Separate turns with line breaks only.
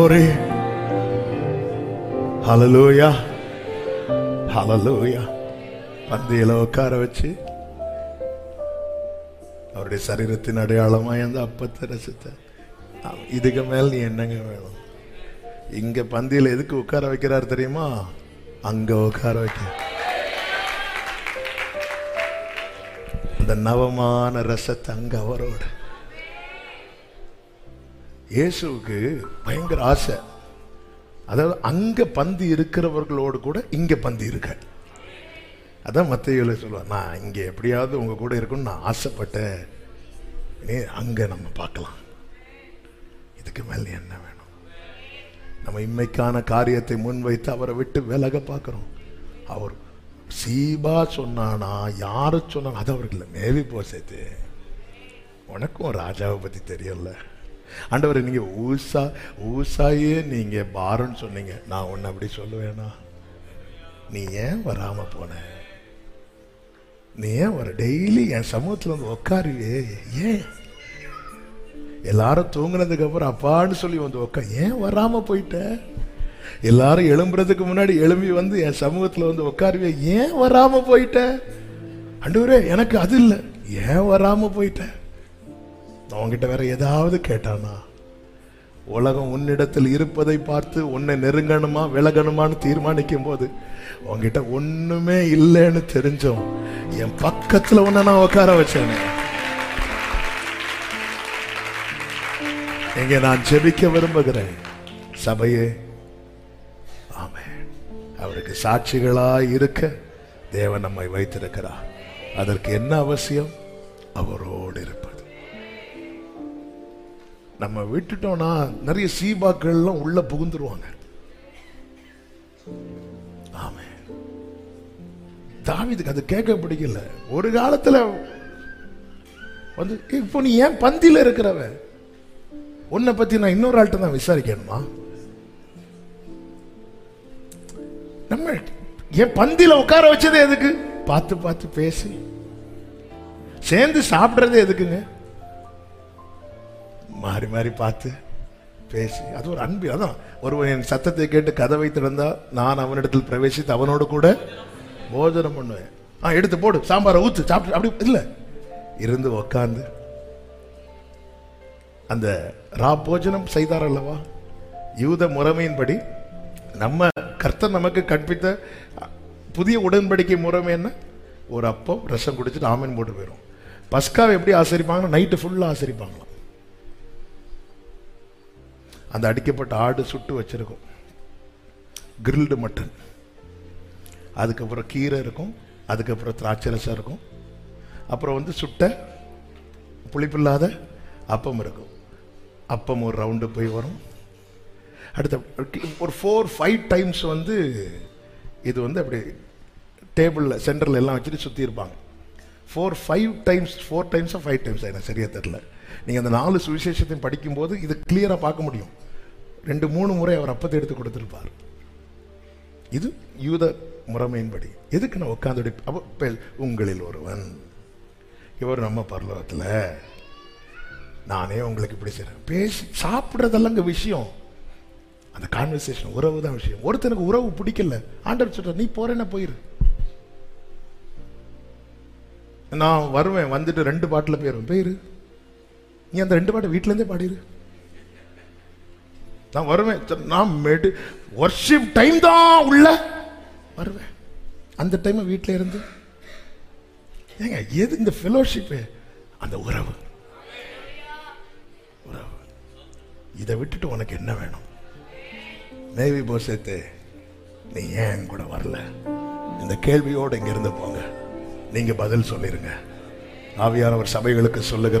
ஒரே ஹalleluya ஹalleluya பந்தியில உட்கார வச்சு அவருடைய சரீரத்தின் அடையாளமா அந்த அப்பத்தை ரசித்த இதுக்கு மேல் நீ என்னங்க வேணும் இங்க பந்தியில எதுக்கு உட்கார வைக்கிறார் தெரியுமா அங்க உட்கார வைக்க அந்த நவமான ரசத்தை அங்க அவரோட இயேசுவுக்கு பயங்கர ஆசை அதாவது அங்க பந்தி இருக்கிறவர்களோடு கூட இங்க பந்தி இருக்க அதான் மத்தியில சொல்லுவார் நான் இங்க எப்படியாவது உங்க கூட இருக்கும்னு நான் ஆசைப்பட்டேன் இனி அங்க நம்ம பார்க்கலாம் இதுக்கு மேல என்ன வேணும் நம்ம இம்மைக்கான காரியத்தை முன்வைத்து அவரை விட்டு விலக பார்க்கிறோம் அவர் சீபா சொன்னானா யாரு சொன்னா அது அவருக்கு இல்லை மேவி போசேத்து உனக்கும் ராஜாவை பத்தி தெரியல ஆண்டவர் நீங்க ஊசா ஊசாயே நீங்க பாருன்னு சொன்னீங்க நான் உன்னை அப்படி சொல்லுவேனா நீ ஏன் வராம போன நீ ஏன் வர டெய்லி என் சமூகத்துல வந்து உட்காருவே ஏன் எல்லாரும் தூங்குனதுக்கு அப்புறம் அப்பான்னு சொல்லி வந்து உட்கா ஏன் வராம போயிட்ட எல்லாரும் எழும்புறதுக்கு முன்னாடி எழும்பி வந்து என் சமூகத்துல வந்து உட்காருவே ஏன் வராம போயிட்ட அண்டவரே எனக்கு அது இல்லை ஏன் வராம போயிட்ட அவன்கிட்ட வேற ஏதாவது கேட்டானா உலகம் உன்னிடத்தில் இருப்பதை பார்த்து உன்னை நெருங்கணுமா விலகணுமான்னு தீர்மானிக்கும் போது உன்கிட்ட ஒண்ணுமே இல்லைன்னு தெரிஞ்சோம் என் பக்கத்துல உன்னை நான் உட்கார வச்சேனே எங்க நான் ஜெபிக்க விரும்புகிறேன் சபையே ஆமென் அவருக்கு சாட்சிகளாய் இருக்க தேவன் நம்மை வைத்திருக்கிறார் அதற்கு என்ன அவசியம் அவரோடு இருப்பது நம்ம விட்டுட்டோம்னா நிறைய சீபாக்கள்லாம் உள்ள புகுந்துருவாங்க ஆமென் தாவீதுக்கு அது கேட்க பிடிக்கல ஒரு காலத்துல வந்து இப்போ நீ ஏன் பந்தியில இருக்கிறவ உன்னை பத்தி நான் இன்னொரு ஆள்கிட்ட தான் விசாரிக்கணுமா நம்ம என் பந்தியில உட்கார வச்சது எதுக்கு பார்த்து பார்த்து பேசி சேர்ந்து சாப்பிடுறது எதுக்குங்க மாறி மாறி பார்த்து பேசி அது ஒரு அன்பு அதான் ஒருவன் என் சத்தத்தை கேட்டு கதவை திறந்தா நான் அவனிடத்தில் பிரவேசித்து அவனோடு கூட போஜனம் பண்ணுவேன் ஆ எடுத்து போடு சாம்பாரை ஊத்து சாப்பிட்டு அப்படி இல்லை இருந்து உக்காந்து அந்த ரா போஜனம் செய்தார் அல்லவா யூத முறைமையின்படி நம்ம கர்த்தர் நமக்கு கற்பித்த புதிய உடன்படிக்கை முறைமை என்ன ஒரு அப்பம் ரசம் குடிச்சிட்டு ஆமீன் போட்டு போயிடும் பஸ்காவை எப்படி ஆசரிப்பாங்கன்னா நைட்டு ஃபுல்லாக ஆசரிப்பாங்களாம் அந்த அடிக்கப்பட்ட ஆடு சுட்டு வச்சிருக்கும் கிரில்டு மட்டன் அதுக்கப்புறம் கீரை இருக்கும் அதுக்கப்புறம் திராட்சை ரசம் இருக்கும் அப்புறம் வந்து சுட்ட புளிப்பில்லாத அப்பம் இருக்கும் அப்பம் ஒரு ரவுண்டு போய் வரும் அடுத்த ஒரு ஃபோர் ஃபைவ் டைம்ஸ் வந்து இது வந்து அப்படி டேபிளில் சென்டரில் எல்லாம் வச்சுட்டு சுற்றி இருப்பாங்க ஃபோர் ஃபைவ் டைம்ஸ் ஃபோர் டைம்ஸோ ஃபைவ் டைம்ஸ் எனக்கு சரியா தெரில நீங்கள் அந்த நாலு சுவிசேஷத்தையும் படிக்கும்போது இது கிளியராக பார்க்க முடியும் ரெண்டு மூணு முறை அவர் அப்பத்தை எடுத்து கொடுத்துருப்பார் இது யூத முறைமையின்படி எதுக்கு நான் உட்காந்து அப்போ உங்களில் ஒருவன் இவர் நம்ம பரலோகத்தில் நானே உங்களுக்கு இப்படி செய்கிறேன் பேசி சாப்பிட்றதெல்லாம் விஷயம் அந்த கான்வர்சேஷன் உறவு தான் விஷயம் ஒருத்தனுக்கு உறவு பிடிக்கல ஆண்டவர் சொல்ற நீ போறேன்னா போயிரு நான் வருவேன் வந்துட்டு ரெண்டு பாட்டில் போயிருவேன் போயிரு நீ அந்த ரெண்டு பாட்டை வீட்டிலேருந்தே பாடிரு நான் வருவேன் நான் மெடு ஒர்ஷிப் டைம் தான் உள்ள வருவேன் அந்த டைம் வீட்டில் இருந்து ஏங்க எது இந்த ஃபெலோஷிப்பு அந்த உறவு உறவு இதை விட்டுட்டு உனக்கு என்ன வேணும் மேவி போசத்து நீ ஏன் கூட வரல இந்த கேள்வியோடு இங்க இருந்து போங்க நீங்க பதில் சொல்லிருங்க ஆவியானவர் சபைகளுக்கு சொல்லுகிற